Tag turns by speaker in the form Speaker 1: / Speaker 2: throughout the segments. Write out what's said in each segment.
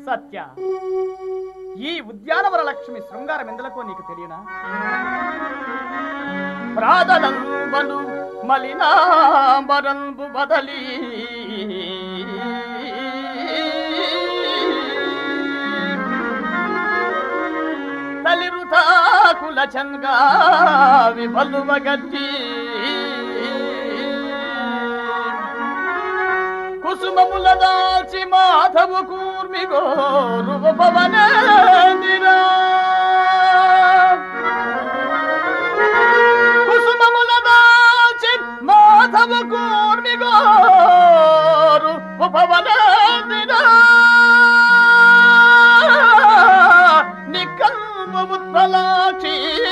Speaker 1: సత్య ఈ ఉద్యానవర లక్ష్మి శృంగారం ఎందులకో నీకు తెలియనా ప్రాదలంబను మలినాంబరంబు బదలి తలిరుతాకుల చంగా విబలువగట్టి కుసుమముల దాల్చి మాధవు కూర్మి గోరువ పవనేందిరా కుసుమముల దాల్చి మాధవు కూర్మి గోరు ఉపవనేందిరా నికంబు ఉత్పలాక్షి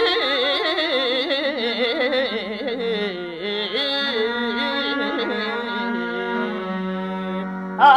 Speaker 1: ఆ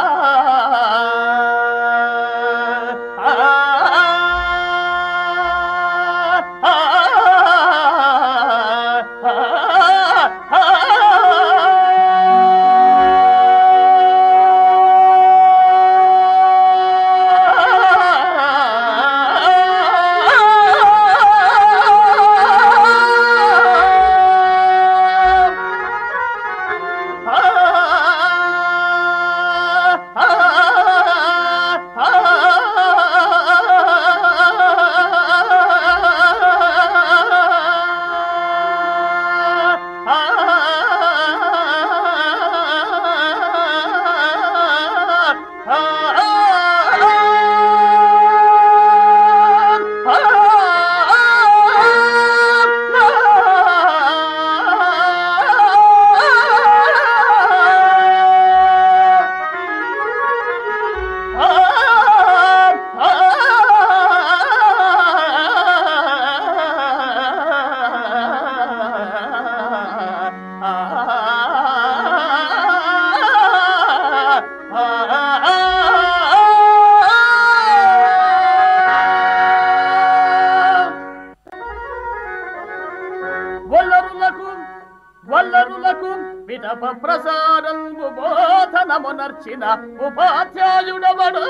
Speaker 1: వల్లరులకు వల్లరులకు విటప ప్రసారంబు బోధనమునర్చిన ఉపాధ్యాయుడవడు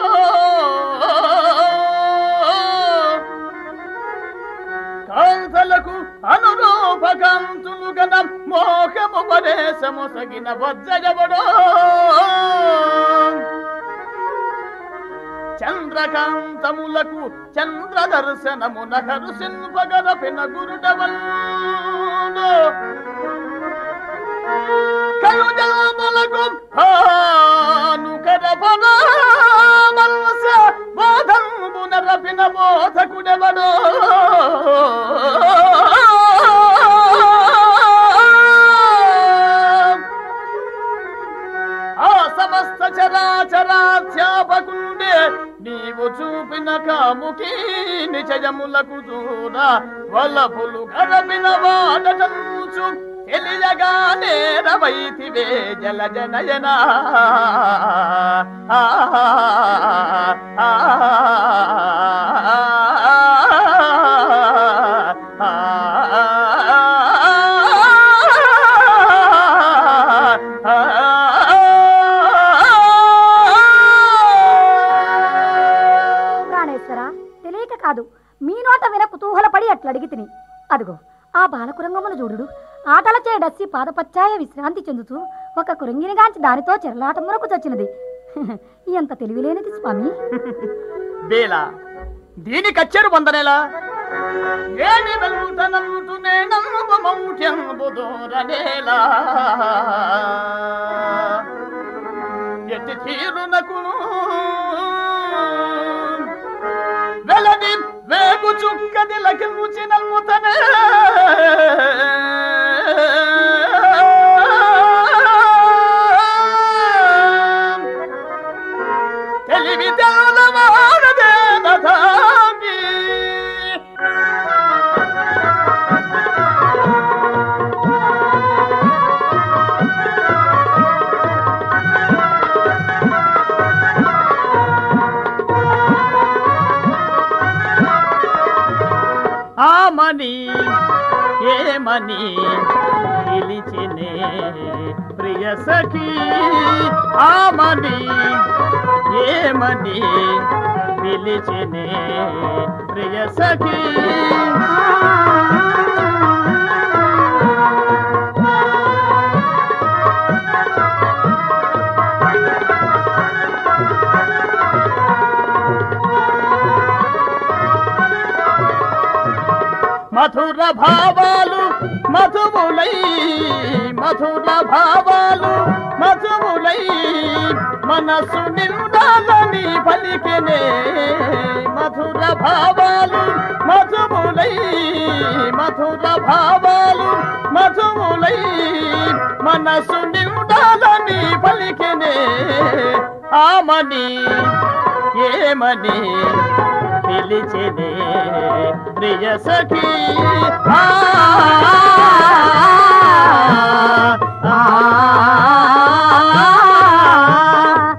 Speaker 1: కాంతలకు అనురూపకాంతులు గన మోహము పదేశము సగిన వజ్జయవడో చంద్రకాంతములకు చంద్ర దర్శనమున కరుసింపగరపిన గురుడవల్లు కలుజామలకు భాను కరపనామల్స బోధంబున రపిన బోధకుడెవడో ఆ సమస్త చరాచరాధ్యాపకుండే నీవు చూపిన కాముకి నిజయములకు చూడ వలపులు గరపిన వాడటంచు తెలియగానే రవైతివే జల జనయనా ఆ, ఆ,
Speaker 2: ప్రాణేశ్వర తెలియక కాదు మీ నోట విన కుతూహలపడి అట్లా అడిగి తిని అదిగో ఆ బాలకురంగమును చూడుడు ఆటల చేయడస్సి పాదపచ్చాయ విశ్రాంతి చెందుతూ ఒక కురంగినిగాంచి దానితో చెరలాటమునకు చచ్చినది ఎంత తెలివిలేనిది స్వామి
Speaker 1: బేలా దీని కచ్చెరు పొందనేలా ఏమి వెల్లుట నల్లుటు నేనమ్మ మౌట్యంబు దూరనేలా ఎట్టి తీరునకును వెలది వేగు చుక్కది లకించి నల్ముతనే తెలివి తెలవారదే నథాంగి ఆమని ఏమని పిలిచినే ప్రియ సఖీ ఆమని ఏమని పిలిచినే ప్రియ సఖీ మధుర భావాలు మధువులై మధుర భావాలు మధువులై మనసు నిండాలని పలికినే మధుర భావాలు మధువులై మధుర భావాలు మధువులై మనసు నిండాలని పలికినే ఆమని ఏమని పిలిచినే ప్రియ సఖీ ఆ, ఆ, ఆ.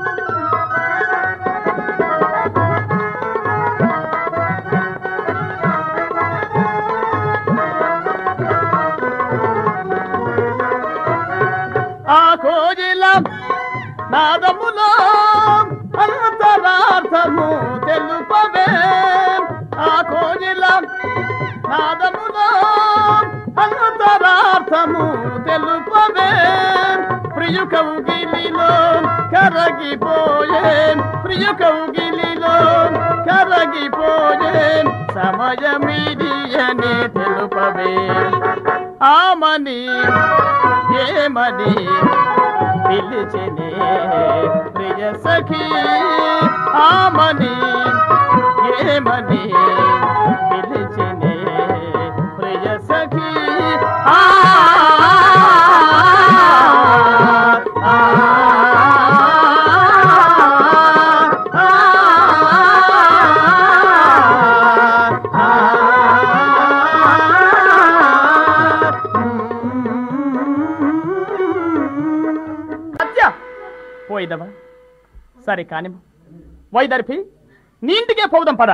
Speaker 1: ఆ కోజిల నాదములో అంతరార్థము తెలుపవే ఆ కోజిల నాదములో అంతరార్థము తెలుపవే ప్రియ కౌగిలిలో కరగిపోయే ప్రియ కౌగిలిలో కరగిపోయే సమయమిదియని తెలుపవే ఆమని ఏమని పిలిచినే ప్రియ సఖీ ఆమని ఏమని పిలిచినే ప్రియ సఖీ ఆ, ఆ, సత్య పోయిదవా సరే కాని వైదర్భి నీ ఇంటికే పోదాం పద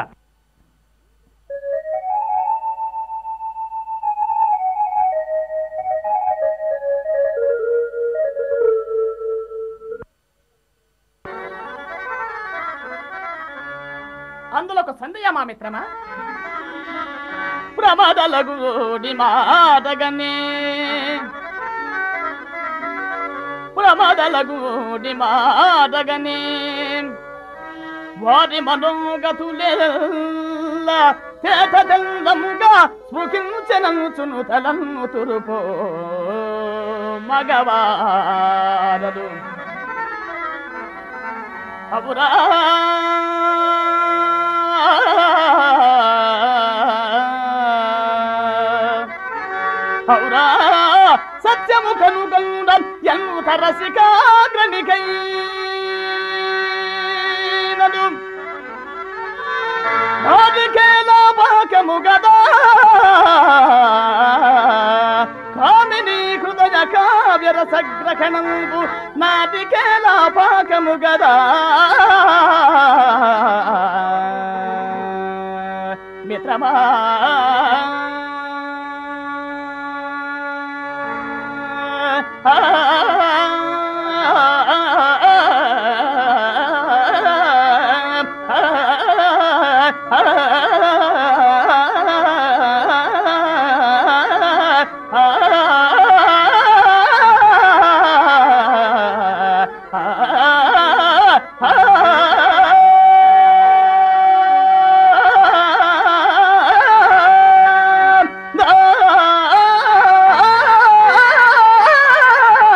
Speaker 1: అందులో ఒక సందేహ మా మిత్రమా ప్రమాదలగుడి మాటగనే ప్రమాదలగుడి మాటగనే వారి మనోగతులెల్ల తేటదల్లముగా స్పృకించనంచును తలన్ను తురుపో మగవారలు అవురా అవురా సత్యము కనుగొండం ఎన్ను తరసికాగ్రనికై నడు నాదికేలా పాకము గదా కామిని హృదయ కావ్యరసగ్రహణంబు నాదికేలా పాకము గదా మిత్రమా ఆ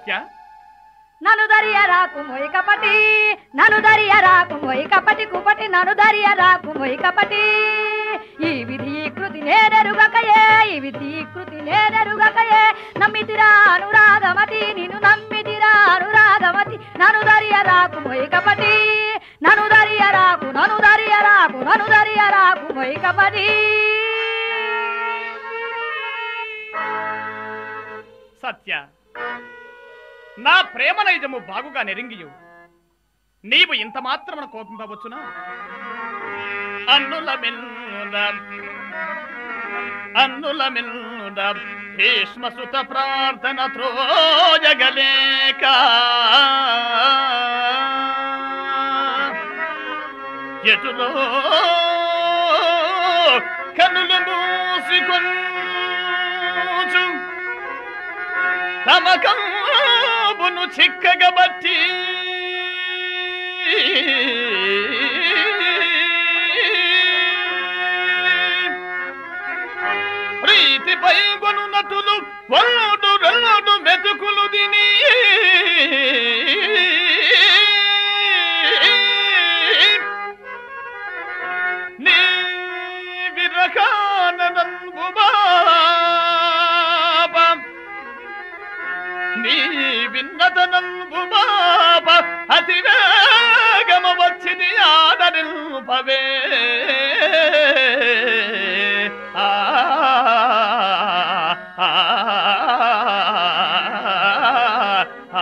Speaker 1: సత్య
Speaker 2: నను దరియ రాకు మొయి కపటి నను దరియ రాకు మొయి కపటి కుపటి నను దరియ రాకు మొయి కపటి ఈ విధి ఈ కృతి నేనెరుగకయే ఈ విధి ఈ కృతి నేనెరుగకయే నమ్మితిరా అనురాగమతి నిన్ను నమ్మితిరా అనురాగమతి నను దరియ రాకు మొయి కపటి నను దరియ రాకు నను దరియ రాకు నను దరియ రాకు మొయి కపటి
Speaker 1: సత్య నా ప్రేమ నైజము బాగుగా నెరింగియు నీవు ఇంత మాత్రమున కోపింపవచ్చునా అన్నుల మిల్లుద అన్నుల మిల్లుద భీష్మసుత ప్రార్థన త్రోజగలేక ఎటులో కన్నులు మూసికొంచు తమ కంబును చిక్కగబట్టి ప్రీతిపై కొనున్నతులు వల్లుడు రెల్లుడు మెతుకులు దిని నీ విరకానంబు బాబా నీ విన్నతనంబు బాబ అతి వేగమ వచ్చింది ఆదరింపవే ఆ, ఆ, ఆ,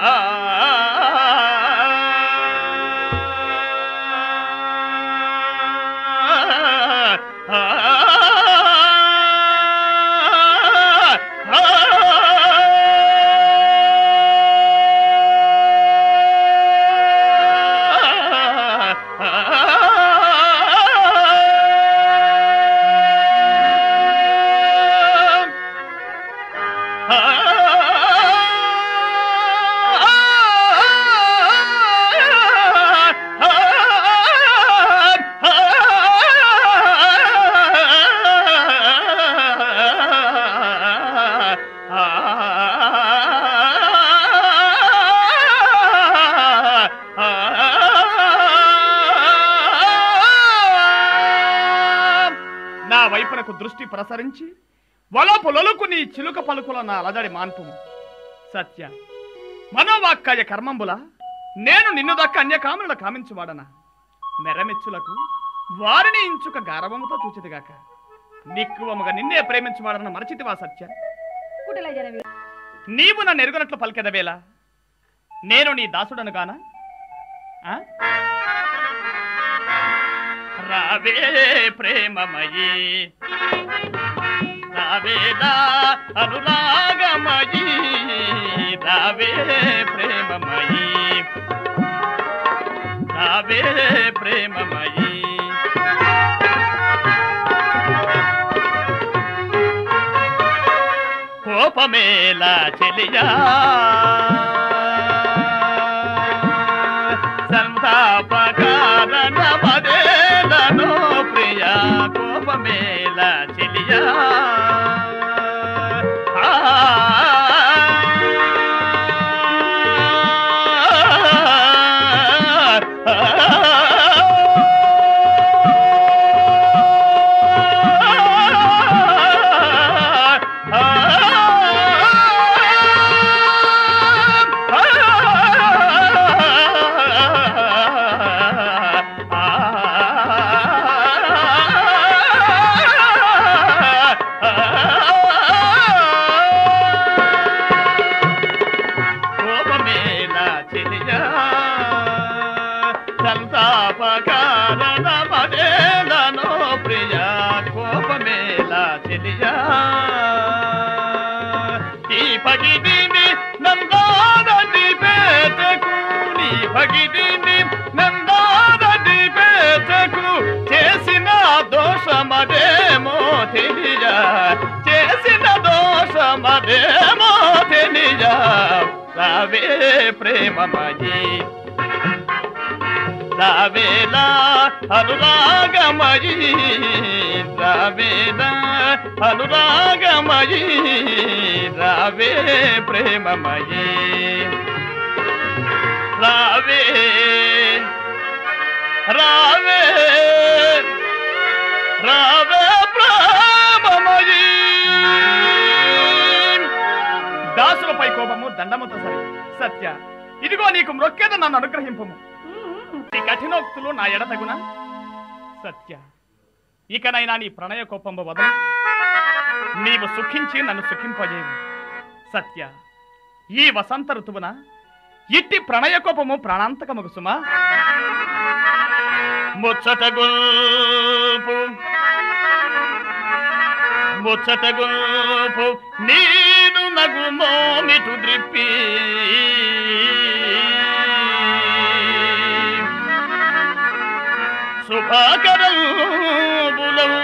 Speaker 1: నా వైపునకు దృష్టి ప్రసరించి వలపులలకు నీ చిలుక పలుకుల నా అలజడి మాన్పుము సత్య మనోవాక్కాయ కర్మంబుల నేను నిన్ను దక్క అన్యకాముల కామించువాడనా మెరమెచ్చులకు వారిని ఇంచుక గారవముతో చూచిదిగాక నిక్కువముగా నిన్నే ప్రేమించువాడన మరచితివా సత్య
Speaker 2: కుటిల జనవి
Speaker 1: నీవు నన్ను ఎరుగనట్లు పలికెదవేళ నేను నీ దాసుడను గానా ఆ? రావే ప్రేమమయీ రావేదా అనురాగమయీ రావే ప్రేమమయీ రావే ప్రేమమయీ కోపమేలా చెలియా సంతాపకారణ మదేలను ప్రియా కోపమేలా చెలియా ఆ, కోపమేలా చెలియా సంతాపకారణ మదేలను ప్రియా కోపమేలా చెలియా ఈ పగిదిని నందాదని పేటకు నీ పగిదిని నందాదని పేటకు చేసిన దోషమదేమో తెలియా చేసిన దోషమదేమో తెలియా రావే ప్రేమమయీ రావేలా అనురాగమయీ రావేలా అనురాగమయీ రావే ప్రేమమయీ రావే రావే రావే ప్రేమమయీ దాసులపై కోపము దండముతో సరి సత్య ఇదిగో నీకు మ్రొక్కేద నన్ను అనుగ్రహింపము నీ కఠినోక్తులు నా ఎడతగున సత్య ఇకనైనా నీ ప్రణయ కోపంబు వదలు నీవు సుఖించి నన్ను సుఖింపజేయవు సత్య ఈ వసంత ఋతువున ఇట్టి ప్రణయ కోపము ప్రాణాంతకముగు సుమా ముచ్చట గొల్పు ముచ్చట గొల్పు నీరు నగు మోమిటు ద్రిప్పి శుభాకరంబులవు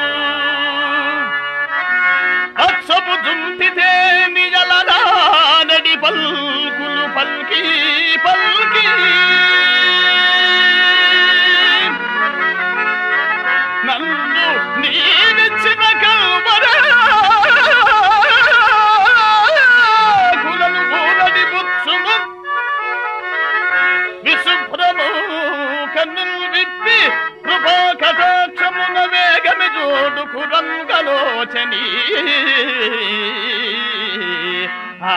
Speaker 1: అచ్చపు దుంపితే నిజలనా నడి పల్కులు పల్కి పల్కి నన్ను నీనిచ్చిన కల్వర కులను కూడని బుచ్చుము విశుభ్రము కన్నులు విప్పి కృపా కటాక్షమున వేగమి జోడు కురంగలోచని ఆ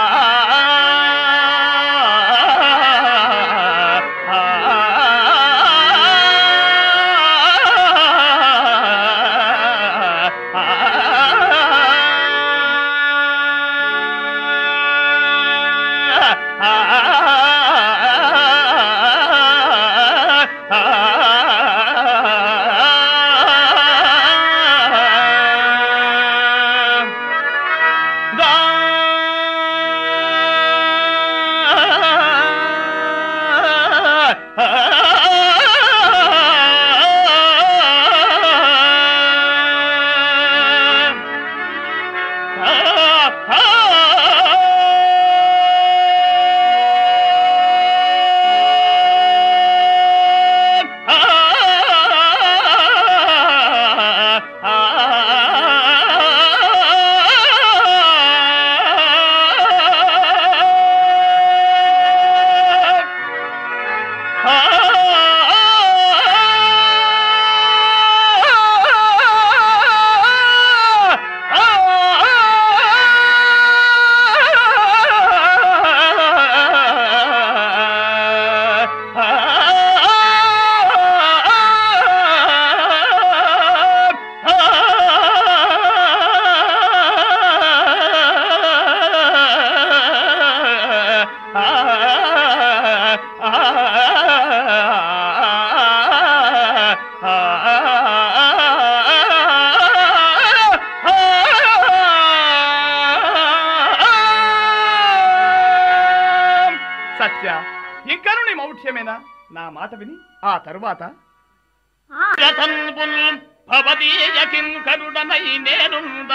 Speaker 1: సత్య ఇంకను నీ మౌఢ్యమేనా నా మాట విని ఆ తరువాత
Speaker 2: ఆ,
Speaker 1: రతన్పుల్ భవదీయ కింకరుడనై నేనుందా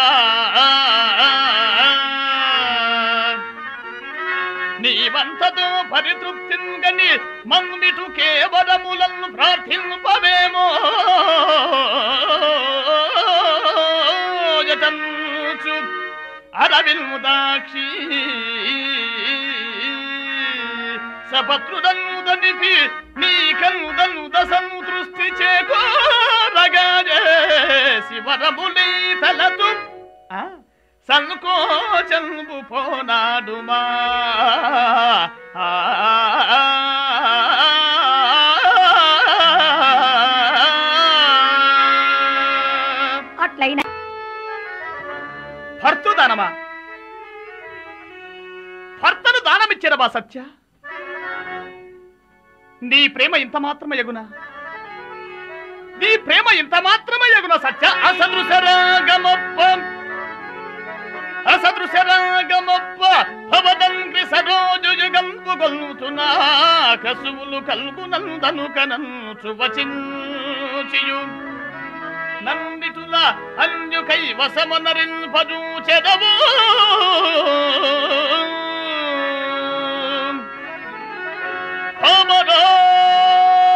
Speaker 1: నీవంతతో పరితృప్తింగని మన్మిటు కేవలములను ప్రార్థింపవేమో యతన్చు అరవిల్ముదాక్షి సపత్రుదన్నుదనిపి నీ కన్నుదన్ను దశను దృష్టి చేకోరగాజే శివరములీ తలతు ఆ, సంకోచంబు పోనాడుమా ఆ,
Speaker 2: అట్లయినా
Speaker 1: భర్త దానమా భర్తను దానమిచ్చారా సత్య నీ ప్రేమ ఇంత మాత్రమే ఎగునా నీ ప్రేమ ఇంత మాత్రమే ఎగున సత్య అసదృశరాగమప్ప అసదృశరాగమప్ప భవదంగ్రి సరోజు యుగంపు గొల్తున్నా కసువులు కల్గు నందను కనంచు వచించియు నందితుల అన్యుకై వసమనరింపజూ చెదవు అమరా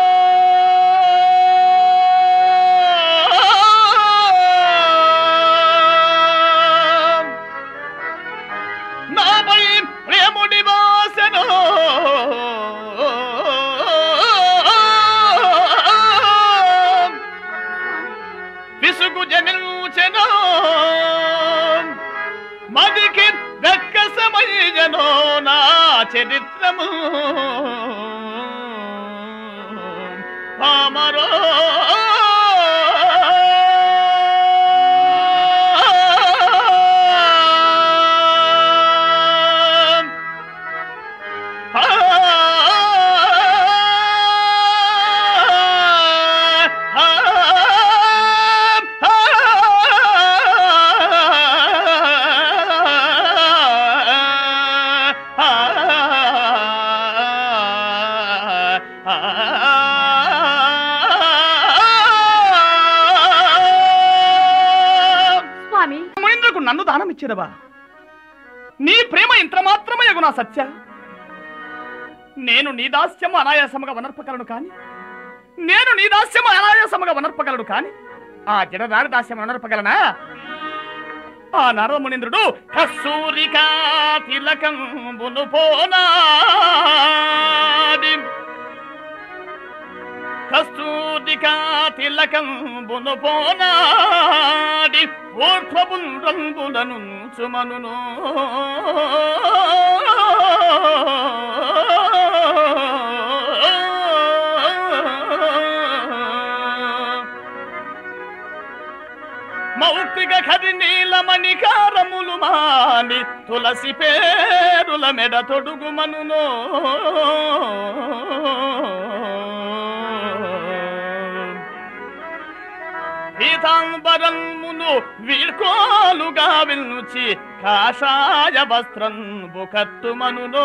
Speaker 1: చరిత్రము పామరో
Speaker 2: స్వామి
Speaker 1: మహేంద్రకు నన్ను దానం ఇచ్చినవా నీ ప్రేమ ఇంత మాత్రమే నా సత్య నేను నీ దాస్యము అనాయాసముగా వనర్పగలను కాని నేను నీ దాస్యము అనాయాసముగా వనర్పగలను కాని ఆ జడదారి దాస్యం వనర్పగలనా ఆ నరమునింద్రుడు కస్తూరికా తిలకంబును పోనాడి కస్తూరికా తిలకంబును పోనాడి ఊర్ధ్వబుండ్రంబులను చుమనును మౌక్తిక ఖరి నీలమణి కారములు మాని తులసి పేరుల మెడ తొడుగుమనునో పీతాంబరమును వీడ్కోలుగా విల్చి కాషాయ వస్త్రం బుకట్టుమనునో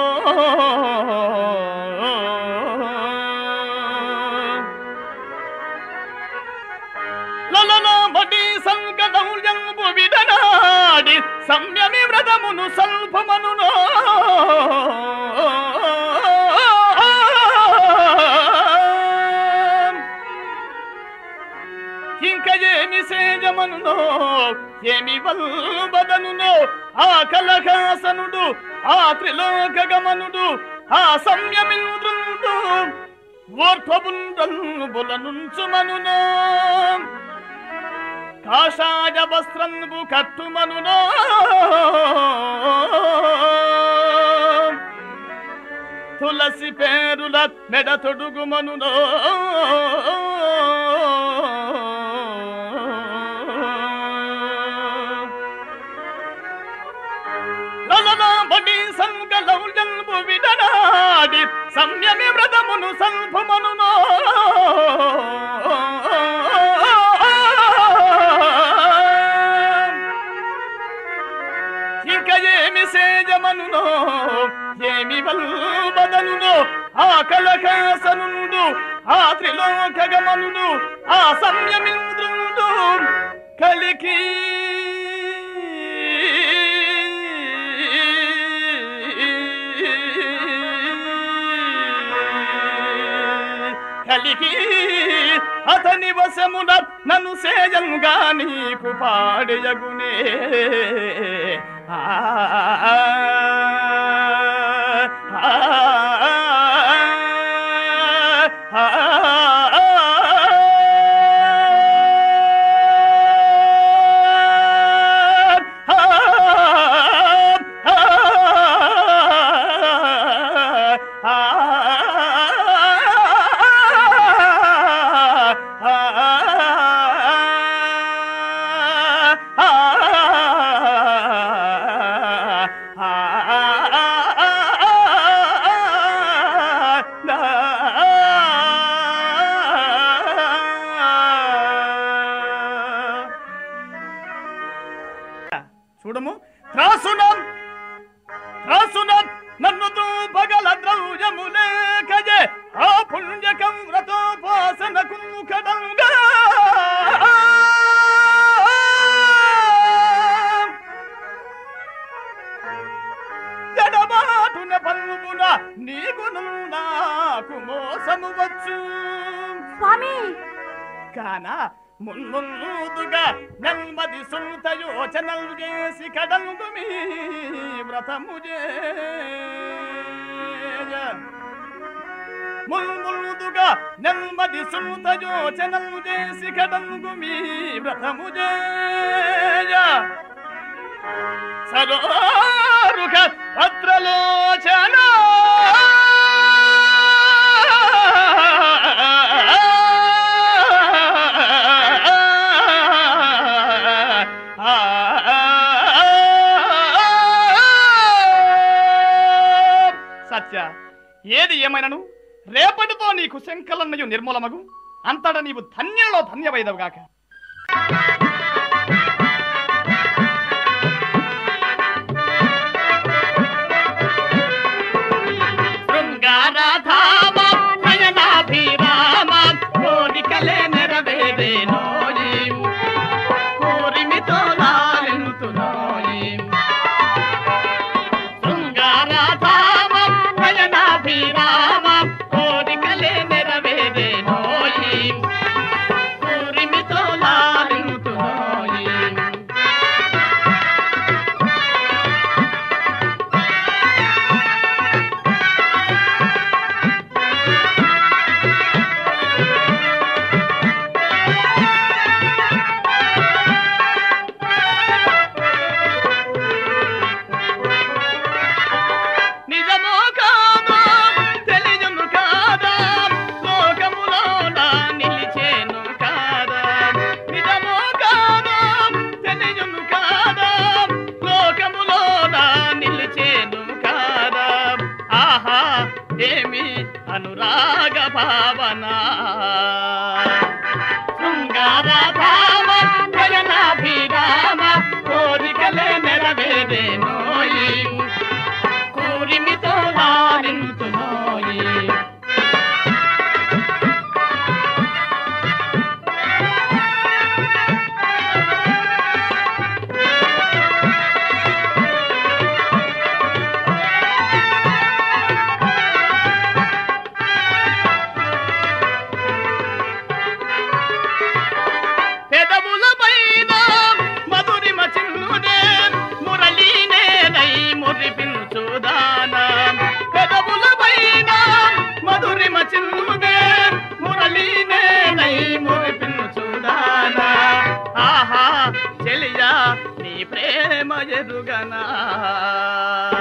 Speaker 1: లలనామటి సంగదౌల్యంబు విడనాడి సంయమి వ్రతమును సల్పమనునో ఇంక ఏమి సేజమనునో ఏమి వల్బదనునో ఆ కలహాసనుడు ఆ త్రిలోక గమనుడు ఆ సంయమింద్రుడు ఓర్ధ్వబుండ్రంబులనుంచుమనునో కాషాయ వస్త్రంబు కట్టుమనునో తులసి పేరుల మెడ తొడుగుమనునో లలనామణి సంగలౌల్యంబు విడనాడి సంయమి వ్రతమును సల్పమనునో ఇంక ఏమి సేజమనునో ఏమి వల్బదనునో ఆ కలకాసనుండు ఆ త్రిలోక గమనుడు ఆ సంయమింద్రుడు కలికి కలికి అతని వశమున నన్ను సేజంగా నీకు పాడయగునే ఆ ఆ, ఆ, చూడము త్రాసునం త్రాసునం నన్ను దూపగల ద్రవ్యములే కజే ఆ పుణ్యకం వ్రతోపాసన కుముఖడంగా ఎడబాటున పల్లున నీకును నాకు మోసము వచ్చు
Speaker 2: స్వామి
Speaker 1: కాన మున్ముందుగా నెమ్మది సుంత యోచనలు చేసి కడంగు మీ వ్రతము చేయ ముల్ములుదుగా నెమ్మది సుంత యోచనలు చేసి కడంగు మీ వ్రతము చేయ సరోరుక భద్రలోచన ఏది ఏమైనను రేపటితో నీకు శంకలన్నయు నిర్మూలమగు అంతట నీవు ధన్యంలో ధన్యవైదవుగాక శృంగారధామ నయనాభిరామ కోరికలే నెరవేరేనోయి కోరిమితో లాలింతునోయి శృంగారధామ నయనాభిరామ కోరికలే నెరవేరేనోయి కోరిమితో లాలింతునోయి నిజమో కాదా తెలియను కాదా లోకములోన నిలిచేను కాదా నిజమో కాదా తెలియను కాదా లోకములోన నిలిచేను కాదా ఆహా ఏమి అనురాగ భావన శృంగారధామ నయనాభిరామ కోరికలే నెరవేరేనోయి కూరిమితో లాలింతునోయి పెదవుల పైన మధురిమ చిన్నునే మురళీనేనై మురిపించుదానా పెదవుల పైన మధురిమ చిన్నునే మురళీనేనై మురిపించుదానా ఆహా చెలియా నీ ప్రేమ ఎరుగనా